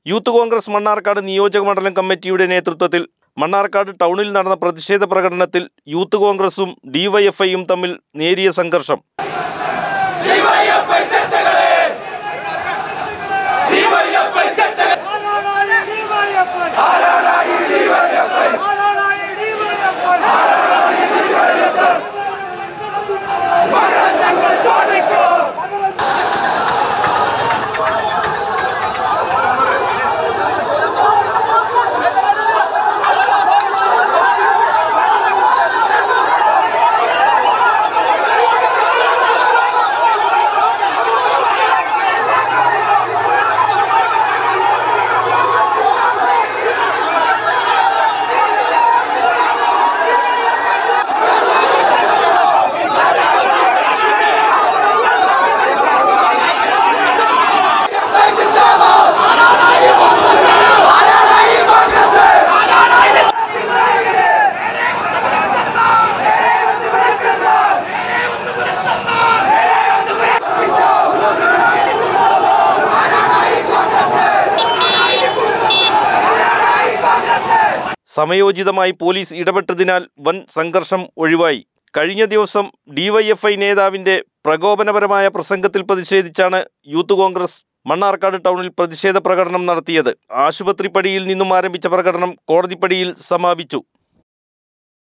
youth Congress Mannarkkad നിയോജക മണ്ഡലം കമ്മിറ്റിയുടെ നേതൃത്വത്തിൽ മണ്ണാർക്കാട് ടൗണിൽ നടന്ന പ്രതിഷേധ പ്രകടനത്തിൽ യൂത്ത് കോൺഗ്രസും ഡിവൈഎഫ്ഐയും തമ്മിൽ നേരിയ സംഘർഷം സമയോചിതമായി പോലീസ് ഇടപെട്ടതിനാൽ വൻ സംഘർഷം ഒഴിവായി കഴിഞ്ഞ ദിവസം ഡിവൈഎഫ്ഐ നേതാവിന്റെ പ്രകോപനപരമായ പ്രസംഗത്തിൽ പ്രതിഷേധിച്ചാണ് യൂത്ത് കോൺഗ്രസ് മണ്ണാർക്കാട് ടൗണിൽ പ്രതിഷേധ പ്രകടനം നടത്തിയത് ആശുപത്രി പടിയിൽ നിന്നും ആരംഭിച്ച പ്രകടനം കോടതിപ്പടിയിൽ സമാപിച്ചു